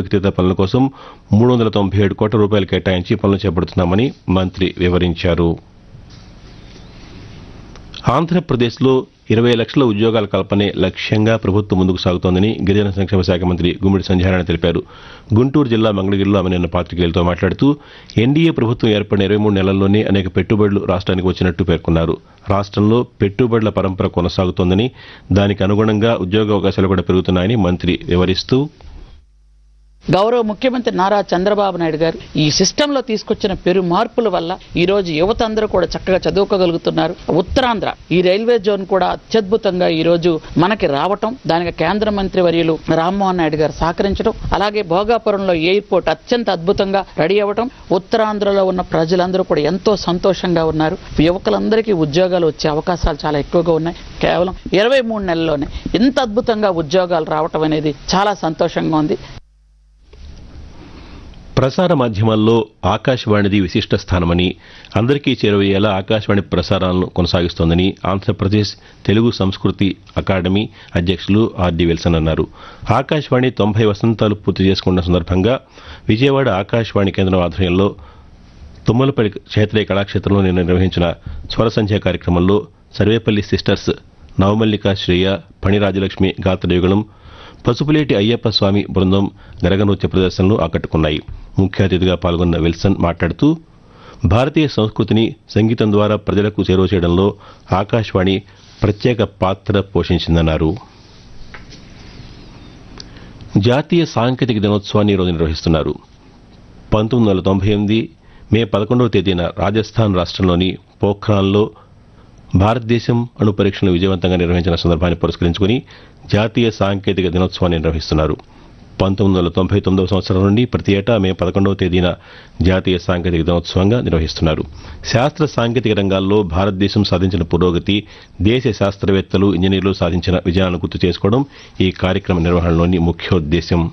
పూడికతీత పనుల కోసం మూడు వందల తొంభై ఏడు కోట్ల రూపాయలు కేటాయించి పనులు చేపడుతున్నామని మంత్రి వివరించారు ఆంధ్రప్రదేశ్లో ఇరవై లక్షల ఉద్యోగాల కల్పనే లక్ష్యంగా ప్రభుత్వం ముందుకు సాగుతోందని గిరిజన సంక్షేమ శాఖ మంత్రి గుమ్మిడి సంధ్యారాయణ తెలిపారు గుంటూరు జిల్లా మంగళగిరిలో ఆమె నిన్న పాతికేయులతో మాట్లాడుతూ ఎన్డీఏ ప్రభుత్వం ఏర్పడిన ఇరవై మూడు నెలల్లోనే అనేక పెట్టుబడులు రాష్ట్రానికి వచ్చినట్టు పేర్కొన్నారు రాష్ట్రంలో పెట్టుబడుల పరంపర కొనసాగుతోందని దానికి అనుగుణంగా ఉద్యోగ అవకాశాలు కూడా పెరుగుతున్నాయని మంత్రి వివరిస్తూ గౌరవ ముఖ్యమంత్రి నారా చంద్రబాబు నాయుడు గారు ఈ సిస్టంలో తీసుకొచ్చిన పెరు మార్పుల వల్ల ఈ రోజు యువత అందరూ కూడా చక్కగా చదువుకోగలుగుతున్నారు ఉత్తరాంధ్ర ఈ రైల్వే జోన్ కూడా అత్యద్భుతంగా ఈ రోజు మనకి రావటం దానికి కేంద్ర మంత్రి వర్యులు రామ్మోహన్ నాయుడు గారు సహకరించడం అలాగే భోగాపురంలో ఎయిర్పోర్ట్ అత్యంత అద్భుతంగా రెడీ అవ్వటం ఉత్తరాంధ్రలో ఉన్న ప్రజలందరూ కూడా ఎంతో సంతోషంగా ఉన్నారు యువకులందరికీ ఉద్యోగాలు వచ్చే అవకాశాలు చాలా ఎక్కువగా ఉన్నాయి కేవలం ఇరవై మూడు నెలల్లోనే ఇంత అద్భుతంగా ఉద్యోగాలు రావటం అనేది చాలా సంతోషంగా ఉంది ప్రసార మాధ్యమాల్లో ఆకాశవాణిది విశిష్ట స్థానమని అందరికీ చేరువయ్యేలా ఆకాశవాణి ప్రసారాలను కొనసాగిస్తోందని ఆంధ్రప్రదేశ్ తెలుగు సంస్కృతి అకాడమీ అధ్యక్షులు ఆర్డి విల్సన్ అన్నారు ఆకాశవాణి తొంభై వసంతాలు పూర్తి చేసుకున్న సందర్భంగా విజయవాడ ఆకాశవాణి కేంద్రం ఆధ్వర్యంలో తుమ్మలపల్లి క్షేత్రీయ కళాక్షేత్రంలో నిన్న నిర్వహించిన స్వర సంధ్య కార్యక్రమంలో సర్వేపల్లి సిస్టర్స్ నవమల్లిక శ్రేయ పణిరాజలక్ష్మి గాత్రయుగళం పసుపులేటి అయ్యప్ప స్వామి బృందం గరగనృత్య ప్రదర్శనలు ఆకట్టుకున్నాయి ముఖ్య అతిథిగా పాల్గొన్న విల్సన్ మాట్లాడుతూ భారతీయ సంస్కృతిని సంగీతం ద్వారా ప్రజలకు చేరువ చేయడంలో ఆకాశవాణి ప్రత్యేక పాత్ర పోషించిందన్నారు జాతీయ సాంకేతిక దినోత్సవాన్ని ఈరోజు నిర్వహిస్తున్నారు పంతొమ్మిది వందల తొంభై ఎనిమిది మే పదకొండవ తేదీన రాజస్థాన్ రాష్ట్రంలోని పోఖ్రాన్లో భారతదేశం అణు పరీక్షలను విజయవంతంగా నిర్వహించిన సందర్భాన్ని పురస్కరించుకుని జాతీయ సాంకేతిక దినోత్సవాన్ని నిర్వహిస్తున్నారు పంతొమ్మిది వందల తొంభై తొమ్మిదవ సంవత్సరం నుండి ప్రతి ఏటా మే పదకొండవ తేదీన జాతీయ సాంకేతిక దినోత్సవంగా నిర్వహిస్తున్నారు శాస్త్ర సాంకేతిక రంగాల్లో భారతదేశం సాధించిన పురోగతి దేశ శాస్త్రవేత్తలు ఇంజనీర్లు సాధించిన విజయాలను గుర్తు చేసుకోవడం ఈ కార్యక్రమ నిర్వహణలోని ముఖ్యోద్దేశం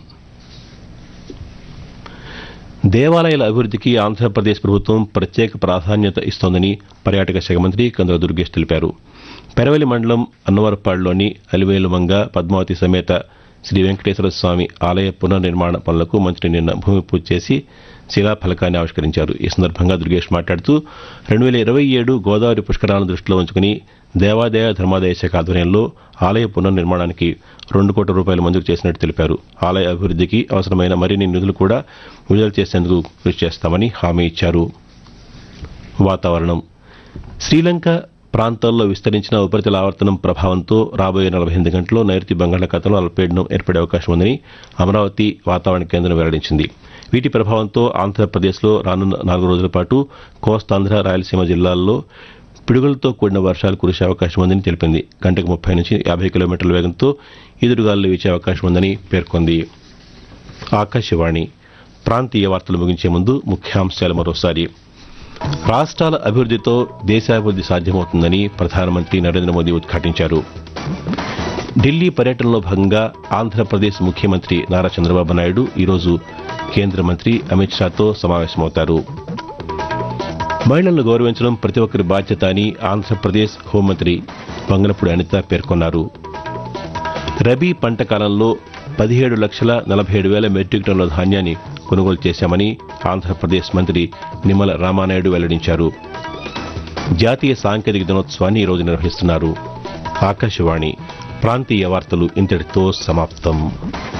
దేవాలయాల అభివృద్ధికి ఆంధ్రప్రదేశ్ ప్రభుత్వం ప్రత్యేక ప్రాధాన్యత ఇస్తోందని పర్యాటక శాఖ మంత్రి కందుల దుర్గేష్ తెలిపారు పెరవలి మండలం అన్నవరపాడులోని అలివేలుమంగ పద్మావతి సమేత శ్రీ వెంకటేశ్వర స్వామి ఆలయ పునర్నిర్మాణ పనులకు మంత్రి నిన్న భూమి పూజ చేసి శిలాఫలకాన్ని ఆవిష్కరించారు ఈ సందర్భంగా దుర్గేష్ మాట్లాడుతూ రెండు వేల ఇరవై ఏడు గోదావరి పుష్కరాలను దృష్టిలో ఉంచుకుని దేవాదాయ ధర్మాదాయ శాఖ ఆధ్వర్యంలో ఆలయ పునర్నిర్మాణానికి రెండు కోట్ల రూపాయలు మంజూరు చేసినట్టు తెలిపారు ఆలయ అభివృద్ధికి అవసరమైన మరిన్ని నిధులు కూడా విడుదల చేసేందుకు కృషి చేస్తామని హామీ ఇచ్చారు వాతావరణం శ్రీలంక ప్రాంతాల్లో విస్తరించిన ఉపరితల ఆవర్తనం ప్రభావంతో రాబోయే నలభై ఎనిమిది గంటల్లో నైరుతి బంగాళాఖాతంలో అల్పపీడనం ఏర్పడే అవకాశం ఉందని అమరావతి వాతావరణ కేంద్రం వెల్లడించింది వీటి ప్రభావంతో ఆంధ్రప్రదేశ్లో రానున్న నాలుగు రోజుల పాటు కోస్తాంధ్ర రాయలసీమ జిల్లాల్లో పిడుగులతో కూడిన వర్షాలు కురిసే అవకాశం ఉందని తెలిపింది గంటకు ముప్పై నుంచి యాభై కిలోమీటర్ల వేగంతో ఈదురుగాలు వీచే అవకాశం ఉందని పేర్కొంది ఆకాశవాణి ప్రాంతీయ వార్తలు ముగించే ముందు ముఖ్యాంశాలు మరోసారి రాష్ట్రాల అభివృద్ధితో దేశాభివృద్ధి సాధ్యమవుతుందని ప్రధానమంత్రి నరేంద్ర మోదీ ఉద్ఘాటించారు ఢిల్లీ పర్యటనలో భాగంగా ఆంధ్రప్రదేశ్ ముఖ్యమంత్రి నారా చంద్రబాబు నాయుడు ఈరోజు కేంద్ర మంత్రి అమిత్ షాతో సమావేశమవుతారు మహిళలను గౌరవించడం ప్రతి ఒక్కరి బాధ్యత అని ఆంధ్రప్రదేశ్ హోంమంత్రి వంగనపూడి అనిత పేర్కొన్నారు రబీ పంట కాలంలో పదిహేడు లక్షల నలభై ఏడు వేల మెట్రిక్ టన్నుల ధాన్యాన్ని కొనుగోలు చేశామని ఆంధ్రప్రదేశ్ మంత్రి నిమ్మల రామానాయుడు వెల్లడించారు జాతీయ సాంకేతిక దినోత్సవాన్ని ఈరోజు నిర్వహిస్తున్నారు ఆకాశవాణి ప్రాంతీయ వార్తలు ఇంతటితో సమాప్తం